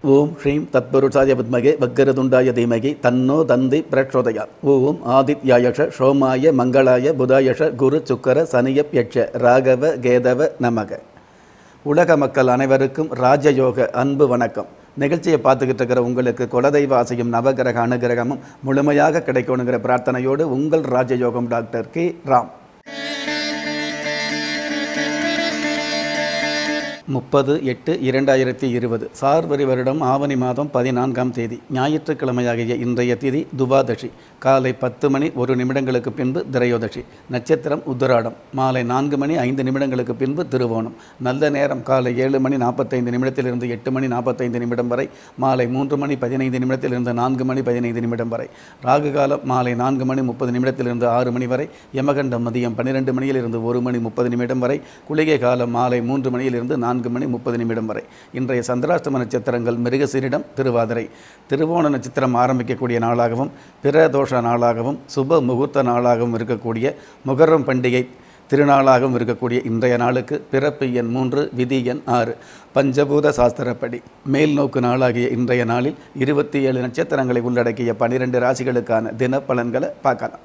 ஓம் ஸ்ரீம் தத்புருஷாய வித்மகே வக்கரதுண்டாய தீமகி தன்னோ தந்தி பிரச்சோதயா ஓம் ஆதித்யாயஷ சோமாய மங்களாய புதாயஷ குரு சுக்கர சனியப்யட்ச ராகவ கேதவ நமக உலக மக்கள் அனைவருக்கும் ராஜயோக அன்பு வணக்கம் நிகழ்ச்சியை பார்த்துக்கிட்டு இருக்கிற உங்களுக்கு குலதெய்வ ஆசையும் நவகிரக அனுகிரகமும் முழுமையாக கிடைக்கணுங்கிற பிரார்த்தனையோடு உங்கள் ராஜயோகம் டாக்டர் கே ராம் முப்பது எட்டு இரண்டாயிரத்தி இருபது சார்வரி வருடம் ஆவணி மாதம் பதினான்காம் தேதி ஞாயிற்றுக்கிழமையாகிய இன்றைய திதி துவாதசி காலை பத்து மணி ஒரு நிமிடங்களுக்கு பின்பு திரையோதசி நட்சத்திரம் உத்தராடம் மாலை நான்கு மணி ஐந்து நிமிடங்களுக்கு பின்பு திருவோணம் நல்ல நேரம் காலை ஏழு மணி நாற்பத்தைந்து நிமிடத்திலிருந்து எட்டு மணி நாற்பத்தைந்து நிமிடம் வரை மாலை மூன்று மணி பதினைந்து நிமிடத்திலிருந்து நான்கு மணி பதினைந்து நிமிடம் வரை ராகு காலம் மாலை நான்கு மணி முப்பது நிமிடத்திலிருந்து ஆறு மணி வரை யமகண்டம் மதியம் பன்னிரெண்டு மணியிலிருந்து ஒரு மணி முப்பது நிமிடம் வரை குளிகை காலம் மாலை மூன்று மணியிலிருந்து நான்கு மணி முப்பது நிமிடம் வரை இன்றைய சந்திராஷ்டம நட்சத்திரங்கள் மிருகசீரிடம் திருவாதிரை திருவோண நட்சத்திரம் ஆரம்பிக்கக்கூடிய நாளாகவும் பிரதோஷ நாளாகவும் சுப முகூர்த்த நாளாகவும் இருக்கக்கூடிய முகரம் பண்டிகை திருநாளாகவும் இருக்கக்கூடிய இன்றைய நாளுக்கு பிறப்பு எண் மூன்று விதி எண் ஆறு பஞ்சபூத சாஸ்திரப்படி மேல் நோக்கு நாளாகிய இன்றைய நாளில் இருபத்தி ஏழு நட்சத்திரங்களை உள்ளடக்கிய பனிரெண்டு ராசிகளுக்கான தின பலன்களை பார்க்கலாம்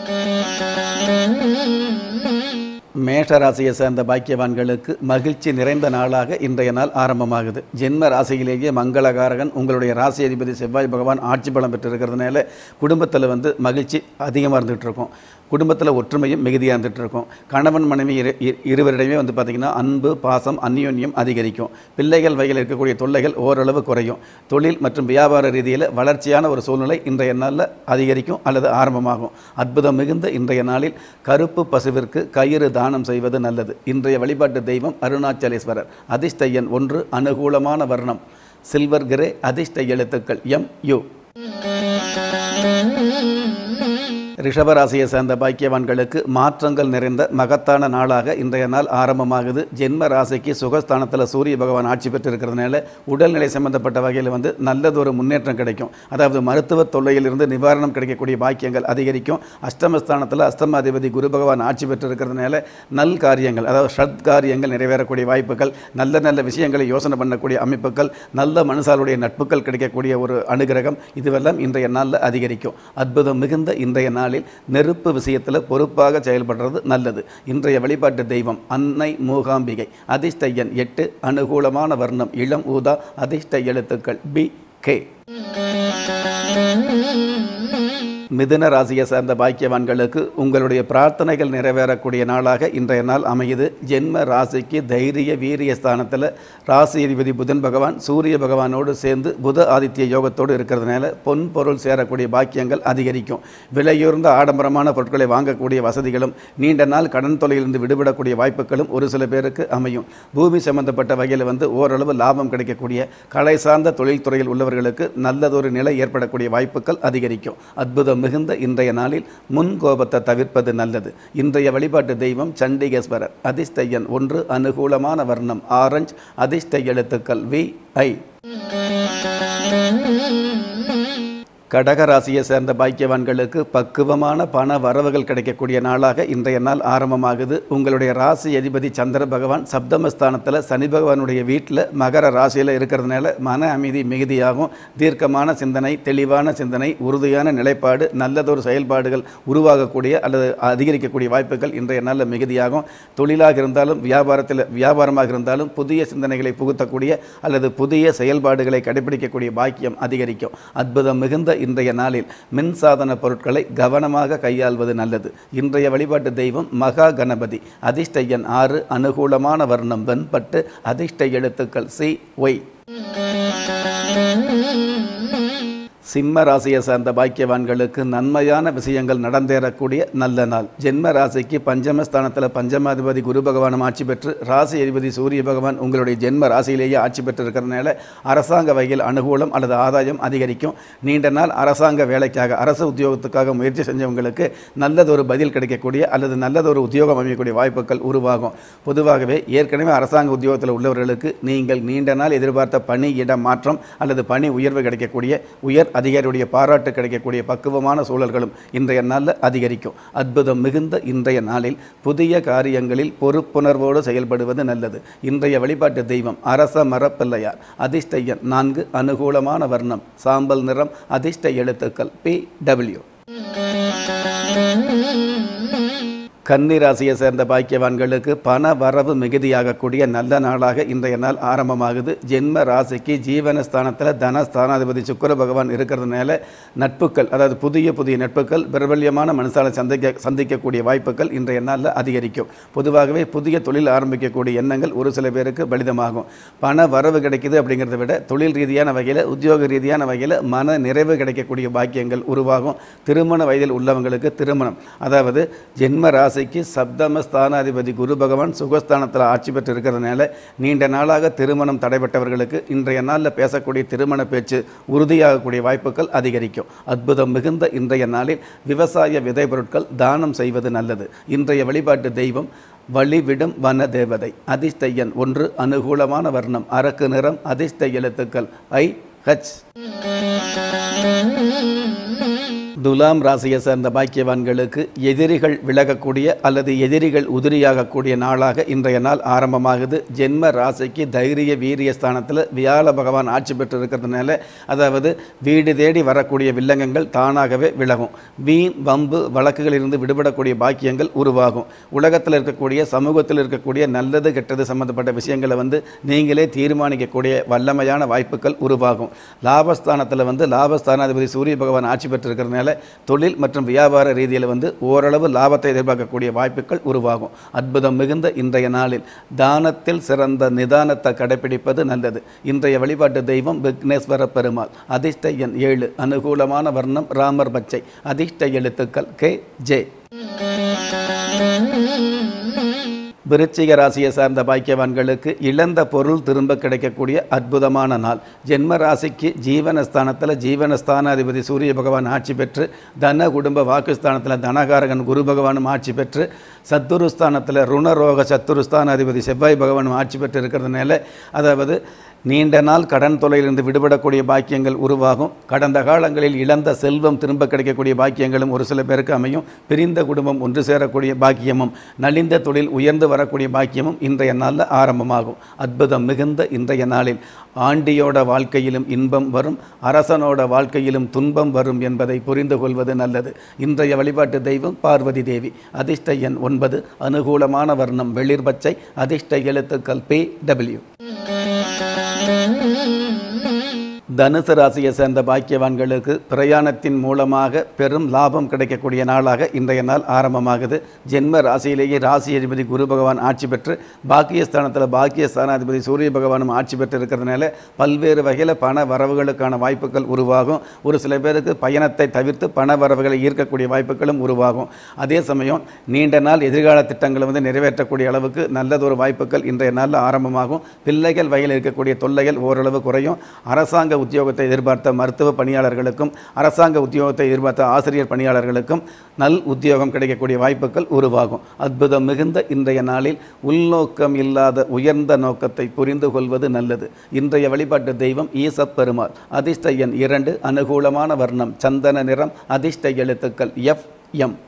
மேஷ ராசியை சேர்ந்த பாக்கியவான்களுக்கு மகிழ்ச்சி நிறைந்த நாளாக இன்றைய நாள் ஆரம்பமாகுது ஜென்ம ராசியிலேயே மங்களகாரகன் உங்களுடைய ராசி அதிபதி செவ்வாய் பகவான் ஆட்சி பலம் பெற்றிருக்கிறதுனால குடும்பத்தில் வந்து மகிழ்ச்சி அதிகமாக இருந்துகிட்டு இருக்கும் குடும்பத்தில் ஒற்றுமையும் மிகுதியாக இருந்துகிட்டு இருக்கும் கணவன் மனைவி இரு இரு- இருவரிடையுமே வந்து பார்த்திங்கன்னா அன்பு பாசம் அந்யோன்யம் அதிகரிக்கும் பிள்ளைகள் வகையில் இருக்கக்கூடிய தொல்லைகள் ஓரளவு குறையும் தொழில் மற்றும் வியாபார ரீதியில் வளர்ச்சியான ஒரு சூழ்நிலை இன்றைய நாளில் அதிகரிக்கும் அல்லது ஆரம்பமாகும் அற்புதம் மிகுந்த இன்றைய நாளில் கருப்பு பசுவிற்கு கயிறு தானம் செய்வது நல்லது இன்றைய வழிபாட்டு தெய்வம் அருணாச்சலேஸ்வரர் அதிர்ஷ்ட எண் ஒன்று அனுகூலமான வர்ணம் சில்வர் கிரே அதிர்ஷ்ட எழுத்துக்கள் எம் யு ரிஷபராசியை சேர்ந்த பாக்கியவான்களுக்கு மாற்றங்கள் நிறைந்த மகத்தான நாளாக இன்றைய நாள் ஆரம்பமாகுது ஜென்ம ராசிக்கு சுகஸ்தானத்தில் சூரிய பகவான் ஆட்சி பெற்றிருக்கிறதுனால உடல்நிலை சம்பந்தப்பட்ட வகையில் வந்து நல்லதொரு முன்னேற்றம் கிடைக்கும் அதாவது மருத்துவ தொல்லையிலிருந்து நிவாரணம் கிடைக்கக்கூடிய பாக்கியங்கள் அதிகரிக்கும் அஷ்டமஸ்தானத்தில் அஷ்டமாதிபதி குரு பகவான் ஆட்சி பெற்றிருக்கிறதுனால நல் காரியங்கள் அதாவது ஷட் காரியங்கள் நிறைவேறக்கூடிய வாய்ப்புகள் நல்ல நல்ல விஷயங்களை யோசனை பண்ணக்கூடிய அமைப்புகள் நல்ல மனுஷாலுடைய நட்புகள் கிடைக்கக்கூடிய ஒரு அனுகிரகம் இதுவெல்லாம் இன்றைய நாளில் அதிகரிக்கும் அற்புதம் மிகுந்த இன்றைய நாளில் நெருப்பு விஷயத்தில் பொறுப்பாக செயல்படுறது நல்லது இன்றைய வழிபாட்டு தெய்வம் அன்னை மூகாம்பிகை அதிர்ஷ்ட எண் எட்டு அனுகூலமான வர்ணம் இளம் ஊதா அதிர்ஷ்ட எழுத்துக்கள் பி கே மிதுன ராசியை சார்ந்த பாக்கியவான்களுக்கு உங்களுடைய பிரார்த்தனைகள் நிறைவேறக்கூடிய நாளாக இன்றைய நாள் அமையுது ஜென்ம ராசிக்கு தைரிய வீரிய ஸ்தானத்தில் ராசி அதிபதி புதன் பகவான் சூரிய பகவானோடு சேர்ந்து புத ஆதித்ய யோகத்தோடு இருக்கிறதுனால பொன் பொருள் சேரக்கூடிய பாக்கியங்கள் அதிகரிக்கும் விலையுயர்ந்த ஆடம்பரமான பொருட்களை வாங்கக்கூடிய வசதிகளும் நீண்ட நாள் கடன் தொலையிலிருந்து விடுபடக்கூடிய வாய்ப்புகளும் ஒரு சில பேருக்கு அமையும் பூமி சம்பந்தப்பட்ட வகையில் வந்து ஓரளவு லாபம் கிடைக்கக்கூடிய கலை சார்ந்த தொழில்துறையில் உள்ளவர்களுக்கு நல்லதொரு நிலை ஏற்படக்கூடிய வாய்ப்புகள் அதிகரிக்கும் அற்புதம் மிகுந்த இன்றைய நாளில் முன் கோபத்தை தவிர்ப்பது நல்லது இன்றைய வழிபாட்டு தெய்வம் சண்டிகேஸ்வரர் அதிர்ஷ்ட எண் ஒன்று அனுகூலமான வர்ணம் ஆரஞ்சு அதிர்ஷ்ட எழுத்துக்கள் வி ஐ கடகராசியை சேர்ந்த பாக்கியவான்களுக்கு பக்குவமான பண வரவுகள் கிடைக்கக்கூடிய நாளாக இன்றைய நாள் ஆரம்பமாகுது உங்களுடைய ராசி அதிபதி சந்திர பகவான் சப்தமஸ்தானத்தில் சனி பகவானுடைய வீட்டில் மகர ராசியில் இருக்கிறதுனால மன அமைதி மிகுதியாகும் தீர்க்கமான சிந்தனை தெளிவான சிந்தனை உறுதியான நிலைப்பாடு நல்லதொரு செயல்பாடுகள் உருவாகக்கூடிய அல்லது அதிகரிக்கக்கூடிய வாய்ப்புகள் இன்றைய நாளில் மிகுதியாகும் தொழிலாக இருந்தாலும் வியாபாரத்தில் வியாபாரமாக இருந்தாலும் புதிய சிந்தனைகளை புகுத்தக்கூடிய அல்லது புதிய செயல்பாடுகளை கடைபிடிக்கக்கூடிய பாக்கியம் அதிகரிக்கும் அற்புதம் மிகுந்த இன்றைய நாளில் மின்சாதன பொருட்களை கவனமாக கையாள்வது நல்லது இன்றைய வழிபாட்டு தெய்வம் மகா கணபதி அதிர்ஷ்ட எண் ஆறு அனுகூலமான வர்ணம் வெண்பட்டு அதிர்ஷ்ட எழுத்துக்கள் சி ஒய் சிம்ம ராசியை சார்ந்த பாக்கியவான்களுக்கு நன்மையான விஷயங்கள் நடந்தேறக்கூடிய நல்ல நாள் ஜென்ம ராசிக்கு பஞ்சமஸ்தானத்தில் பஞ்சமாதிபதி குரு பகவானும் ஆட்சி பெற்று ராசி அதிபதி சூரிய பகவான் உங்களுடைய ஜென்ம ராசியிலேயே ஆட்சி பெற்றிருக்கிறதுனால அரசாங்க வகையில் அனுகூலம் அல்லது ஆதாயம் அதிகரிக்கும் நீண்ட நாள் அரசாங்க வேலைக்காக அரசு உத்தியோகத்துக்காக முயற்சி செஞ்சவங்களுக்கு நல்லதொரு பதில் கிடைக்கக்கூடிய அல்லது நல்லதொரு உத்தியோகம் அமையக்கூடிய வாய்ப்புகள் உருவாகும் பொதுவாகவே ஏற்கனவே அரசாங்க உத்தியோகத்தில் உள்ளவர்களுக்கு நீங்கள் நீண்ட நாள் எதிர்பார்த்த பணி இட மாற்றம் அல்லது பணி உயர்வு கிடைக்கக்கூடிய உயர் அதிகாரியுடைய பாராட்டு கிடைக்கக்கூடிய பக்குவமான சூழல்களும் இன்றைய நாளில் அதிகரிக்கும் அற்புதம் மிகுந்த இன்றைய நாளில் புதிய காரியங்களில் பொறுப்புணர்வோடு செயல்படுவது நல்லது இன்றைய வழிபாட்டு தெய்வம் அரச மரப்பிள்ளையார் அதிர்ஷ்ட எண் நான்கு அனுகூலமான வர்ணம் சாம்பல் நிறம் அதிர்ஷ்ட எழுத்துக்கள் பி டபிள்யூ கன்னி ராசியை சேர்ந்த பாக்கியவான்களுக்கு பண வரவு மிகுதியாகக்கூடிய நல்ல நாளாக இன்றைய நாள் ஆரம்பமாகுது ஜென்ம ராசிக்கு ஜீவனஸ்தானத்தில் தனஸ்தானாதிபதி சுக்கர பகவான் இருக்கிறதுனால நட்புகள் அதாவது புதிய புதிய நட்புகள் பிரபல்யமான மனுஷால சந்திக்க சந்திக்கக்கூடிய வாய்ப்புகள் இன்றைய நாளில் அதிகரிக்கும் பொதுவாகவே புதிய தொழில் ஆரம்பிக்கக்கூடிய எண்ணங்கள் ஒரு சில பேருக்கு பலிதமாகும் பண வரவு கிடைக்குது அப்படிங்கிறத விட தொழில் ரீதியான வகையில் உத்தியோக ரீதியான வகையில் மன நிறைவு கிடைக்கக்கூடிய பாக்கியங்கள் உருவாகும் திருமண வயதில் உள்ளவங்களுக்கு திருமணம் அதாவது ஜென்ம ராசி ராசிக்கு சப்தம ஸ்தானாதிபதி குரு பகவான் சுகஸ்தானத்தில் ஆட்சி பெற்று இருக்கிறதுனால நீண்ட நாளாக திருமணம் தடைபட்டவர்களுக்கு இன்றைய நாளில் பேசக்கூடிய திருமண பேச்சு உறுதியாகக்கூடிய வாய்ப்புகள் அதிகரிக்கும் அற்புதம் மிகுந்த இன்றைய நாளில் விவசாய விதை பொருட்கள் தானம் செய்வது நல்லது இன்றைய வழிபாட்டு தெய்வம் வழிவிடும் வன தேவதை அதிர்ஷ்ட எண் ஒன்று அனுகூலமான வர்ணம் அரக்கு நிறம் அதிர்ஷ்ட எழுத்துக்கள் ஐ ஹச் துலாம் ராசியை சேர்ந்த பாக்கியவான்களுக்கு எதிரிகள் விலகக்கூடிய அல்லது எதிரிகள் உதிரியாகக்கூடிய நாளாக இன்றைய நாள் ஆரம்பமாகுது ஜென்ம ராசிக்கு தைரிய வீரிய ஸ்தானத்தில் வியாழ பகவான் ஆட்சி பெற்று இருக்கிறதுனால அதாவது வீடு தேடி வரக்கூடிய வில்லங்கங்கள் தானாகவே விலகும் வீண் வம்பு வழக்குகளிலிருந்து விடுபடக்கூடிய பாக்கியங்கள் உருவாகும் உலகத்தில் இருக்கக்கூடிய சமூகத்தில் இருக்கக்கூடிய நல்லது கெட்டது சம்பந்தப்பட்ட விஷயங்களை வந்து நீங்களே தீர்மானிக்கக்கூடிய வல்லமையான வாய்ப்புகள் உருவாகும் லாபஸ்தானத்தில் வந்து லாபஸ்தானாதிபதி சூரிய பகவான் ஆட்சி பெற்றிருக்கிறதுனால தொழில் மற்றும் வியாபார ரீதியில் வந்து ஓரளவு லாபத்தை எதிர்பார்க்கக்கூடிய வாய்ப்புகள் உருவாகும் அற்புதம் மிகுந்த இன்றைய நாளில் தானத்தில் சிறந்த நிதானத்தை கடைபிடிப்பது நல்லது இன்றைய வழிபாட்டு தெய்வம் விக்னேஸ்வர பெருமாள் அதிர்ஷ்ட எண் ஏழு அனுகூலமான வர்ணம் ராமர் பச்சை அதிர்ஷ்ட எழுத்துக்கள் கே ஜே விருச்சிக ராசியை சார்ந்த பாக்கியவான்களுக்கு இழந்த பொருள் திரும்ப கிடைக்கக்கூடிய அற்புதமான நாள் ஜென்ம ராசிக்கு ஜீவனஸ்தானத்தில் ஜீவனஸ்தானாதிபதி சூரிய பகவான் ஆட்சி பெற்று தன குடும்ப வாக்குஸ்தானத்தில் தனகாரகன் குரு பகவானும் ஆட்சி பெற்று சத்துருஸ்தானத்தில் ருணரோக சத்துருஸ்தானாதிபதி செவ்வாய் பகவானும் ஆட்சி பெற்று இருக்கிறதுனால அதாவது நீண்ட நாள் கடன் தொலையிலிருந்து விடுபடக்கூடிய பாக்கியங்கள் உருவாகும் கடந்த காலங்களில் இழந்த செல்வம் திரும்ப கிடைக்கக்கூடிய பாக்கியங்களும் ஒரு சில பேருக்கு அமையும் பிரிந்த குடும்பம் ஒன்று சேரக்கூடிய பாக்கியமும் நலிந்த தொழில் உயர்ந்து வரக்கூடிய பாக்கியமும் இன்றைய நாளில் ஆரம்பமாகும் அற்புதம் மிகுந்த இன்றைய நாளில் ஆண்டியோட வாழ்க்கையிலும் இன்பம் வரும் அரசனோட வாழ்க்கையிலும் துன்பம் வரும் என்பதை புரிந்து கொள்வது நல்லது இன்றைய வழிபாட்டு தெய்வம் பார்வதி தேவி அதிர்ஷ்ட எண் ஒன்பது அனுகூலமான வர்ணம் வெளிர் பச்சை அதிர்ஷ்ட எழுத்துக்கள் பி டபிள்யூ தனுசு ராசியை சேர்ந்த பாக்கியவான்களுக்கு பிரயாணத்தின் மூலமாக பெரும் லாபம் கிடைக்கக்கூடிய நாளாக இன்றைய நாள் ஆரம்பமாகுது ஜென்ம ராசியிலேயே ராசி அதிபதி குரு பகவான் ஆட்சி பெற்று பாக்கியஸ்தானத்தில் பாக்கியஸ்தானாதிபதி சூரிய பகவானும் ஆட்சி பெற்று இருக்கிறதுனால பல்வேறு வகையில் பண வரவுகளுக்கான வாய்ப்புகள் உருவாகும் ஒரு சில பேருக்கு பயணத்தை தவிர்த்து பண வரவுகளை ஈர்க்கக்கூடிய வாய்ப்புகளும் உருவாகும் அதே சமயம் நீண்ட நாள் எதிர்கால திட்டங்களை வந்து நிறைவேற்றக்கூடிய அளவுக்கு நல்லதொரு வாய்ப்புகள் இன்றைய நாளில் ஆரம்பமாகும் பிள்ளைகள் வகையில் இருக்கக்கூடிய தொல்லைகள் ஓரளவு குறையும் அரசாங்க உத்தியோகத்தை எதிர்பார்த்த மருத்துவ பணியாளர்களுக்கும் அரசாங்க உத்தியோகத்தை எதிர்பார்த்த ஆசிரியர் பணியாளர்களுக்கும் நல் உத்தியோகம் கிடைக்கக்கூடிய வாய்ப்புகள் உருவாகும் அற்புதம் மிகுந்த இன்றைய நாளில் உள்நோக்கம் இல்லாத உயர்ந்த நோக்கத்தை புரிந்து கொள்வது நல்லது இன்றைய வழிபாட்டு தெய்வம் ஈசப் பெருமாள் அதிர்ஷ்ட எண் இரண்டு அனுகூலமான வர்ணம் சந்தன நிறம் அதிர்ஷ்ட எழுத்துக்கள் எஃப் எம்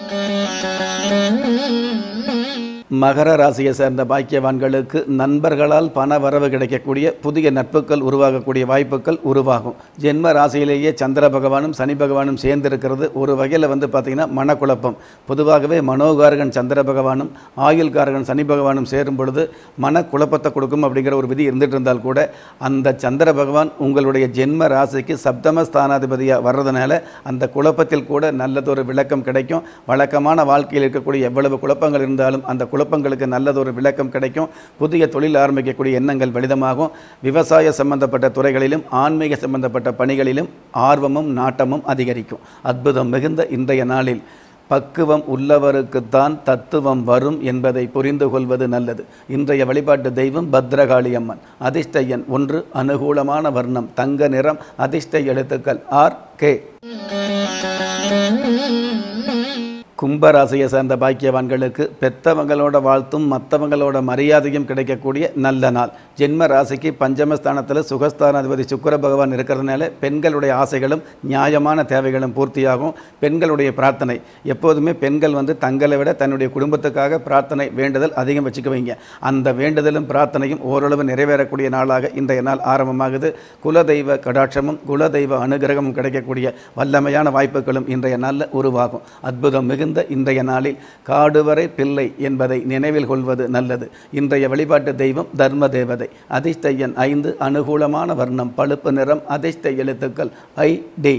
மகர ராசியை சேர்ந்த பாக்கியவான்களுக்கு நண்பர்களால் பண வரவு கிடைக்கக்கூடிய புதிய நட்புகள் உருவாகக்கூடிய வாய்ப்புகள் உருவாகும் ஜென்ம ராசியிலேயே சந்திர பகவானும் சனி பகவானும் சேர்ந்திருக்கிறது ஒரு வகையில் வந்து பார்த்திங்கன்னா மனக்குழப்பம் பொதுவாகவே மனோகாரகன் சந்திர பகவானும் ஆயுள்காரகன் சனி பகவானும் சேரும் பொழுது மனக்குழப்பத்தை கொடுக்கும் அப்படிங்கிற ஒரு விதி இருந்துட்டு இருந்தால் கூட அந்த சந்திர பகவான் உங்களுடைய ஜென்ம ராசிக்கு சப்தம ஸ்தானாதிபதியாக வர்றதுனால அந்த குழப்பத்தில் கூட நல்லதொரு விளக்கம் கிடைக்கும் வழக்கமான வாழ்க்கையில் இருக்கக்கூடிய எவ்வளவு குழப்பங்கள் இருந்தாலும் அந்த குழப்பங்களுக்கு நல்லதொரு விளக்கம் கிடைக்கும் புதிய தொழில் ஆரம்பிக்கக்கூடிய எண்ணங்கள் வெளிதமாகும் விவசாய சம்பந்தப்பட்ட துறைகளிலும் ஆன்மீக சம்பந்தப்பட்ட பணிகளிலும் ஆர்வமும் நாட்டமும் அதிகரிக்கும் அற்புதம் மிகுந்த இன்றைய நாளில் பக்குவம் உள்ளவருக்குத்தான் தத்துவம் வரும் என்பதை புரிந்து கொள்வது நல்லது இன்றைய வழிபாட்டு தெய்வம் பத்ரகாளி அம்மன் அதிர்ஷ்ட எண் ஒன்று அனுகூலமான வர்ணம் தங்க நிறம் அதிர்ஷ்ட எழுத்துக்கள் ஆர் கே கும்பராசியை சேர்ந்த பாக்கியவான்களுக்கு பெத்தவங்களோட வாழ்த்தும் மற்றவங்களோட மரியாதையும் கிடைக்கக்கூடிய நல்ல நாள் ஜென்ம ராசிக்கு பஞ்சமஸ்தானத்தில் சுகஸ்தானாதிபதி சுக்கிர பகவான் இருக்கிறதுனால பெண்களுடைய ஆசைகளும் நியாயமான தேவைகளும் பூர்த்தியாகும் பெண்களுடைய பிரார்த்தனை எப்போதுமே பெண்கள் வந்து தங்களை விட தன்னுடைய குடும்பத்துக்காக பிரார்த்தனை வேண்டுதல் அதிகம் வச்சுக்குவீங்க அந்த வேண்டுதலும் பிரார்த்தனையும் ஓரளவு நிறைவேறக்கூடிய நாளாக இன்றைய நாள் ஆரம்பமாகுது குலதெய்வ கடாட்சமும் குலதெய்வ அனுகிரகமும் கிடைக்கக்கூடிய வல்லமையான வாய்ப்புகளும் இன்றைய நாளில் உருவாகும் அற்புதம் மிகுந்த இன்றைய நாளில் காடுவரை பிள்ளை என்பதை நினைவில் கொள்வது நல்லது இன்றைய வழிபாட்டு தெய்வம் தர்ம தேவதை அதிர்ஷ்ட எண் ஐந்து அனுகூலமான வர்ணம் பழுப்பு நிறம் அதிர்ஷ்ட எழுத்துக்கள் ஐ டி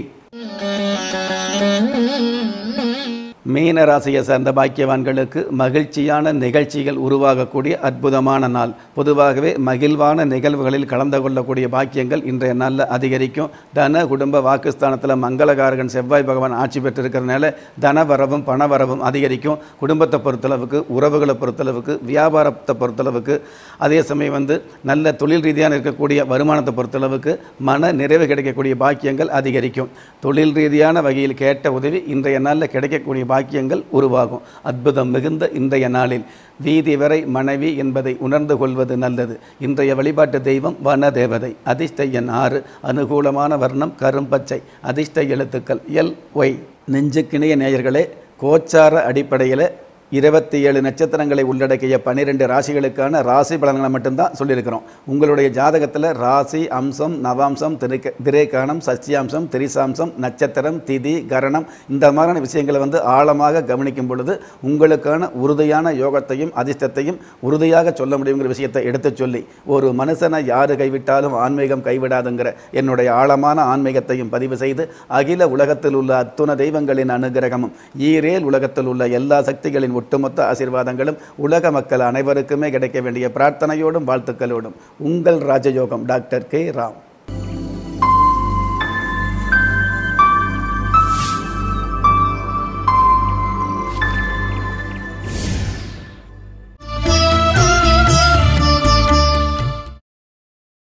மீன ராசியை சேர்ந்த பாக்கியவான்களுக்கு மகிழ்ச்சியான நிகழ்ச்சிகள் உருவாகக்கூடிய அற்புதமான நாள் பொதுவாகவே மகிழ்வான நிகழ்வுகளில் கலந்து கொள்ளக்கூடிய பாக்கியங்கள் இன்றைய நாளில் அதிகரிக்கும் தன குடும்ப வாக்குஸ்தானத்தில் மங்களகாரகன் செவ்வாய் பகவான் ஆட்சி பெற்றிருக்கிறதுனால தனவரவும் பணவரவும் அதிகரிக்கும் குடும்பத்தை பொறுத்தளவுக்கு உறவுகளை பொறுத்தளவுக்கு வியாபாரத்தை பொறுத்தளவுக்கு அதே சமயம் வந்து நல்ல தொழில் ரீதியான இருக்கக்கூடிய வருமானத்தை பொறுத்தளவுக்கு மன நிறைவு கிடைக்கக்கூடிய பாக்கியங்கள் அதிகரிக்கும் தொழில் ரீதியான வகையில் கேட்ட உதவி இன்றைய நாளில் கிடைக்கக்கூடிய பாக்கியங்கள் உருவாகும் அற்புதம் மிகுந்த இன்றைய நாளில் வீதி வரை மனைவி என்பதை உணர்ந்து கொள்வது நல்லது இன்றைய வழிபாட்டு தெய்வம் வன தேவதை அதிர்ஷ்ட எண் ஆறு அனுகூலமான வர்ணம் கரும்பச்சை அதிர்ஷ்ட எழுத்துக்கள் எல் ஒய் நெஞ்சுக்கிணைய நேயர்களே கோச்சார அடிப்படையில் இருபத்தி ஏழு நட்சத்திரங்களை உள்ளடக்கிய பன்னிரெண்டு ராசிகளுக்கான ராசி பலன்களை மட்டும்தான் சொல்லியிருக்கிறோம் உங்களுடைய ஜாதகத்தில் ராசி அம்சம் நவாம்சம் திரைக்க திரேகானம் சச்சியாம்சம் திரிசாம்சம் நட்சத்திரம் திதி கரணம் இந்த மாதிரியான விஷயங்களை வந்து ஆழமாக கவனிக்கும் பொழுது உங்களுக்கான உறுதியான யோகத்தையும் அதிர்ஷ்டத்தையும் உறுதியாக சொல்ல முடியுங்கிற விஷயத்தை எடுத்துச் சொல்லி ஒரு மனுஷனை யாரு கைவிட்டாலும் ஆன்மீகம் கைவிடாதுங்கிற என்னுடைய ஆழமான ஆன்மீகத்தையும் பதிவு செய்து அகில உலகத்தில் உள்ள அத்துண தெய்வங்களின் அனுகிரகமும் ஈரேல் உலகத்தில் உள்ள எல்லா சக்திகளின் ஒட்டுமொத்த ஆசீர்வாதங்களும் உலக மக்கள் அனைவருக்குமே கிடைக்க வேண்டிய பிரார்த்தனையோடும் வாழ்த்துக்களோடும் உங்கள் ராஜயோகம் டாக்டர் கே ராம்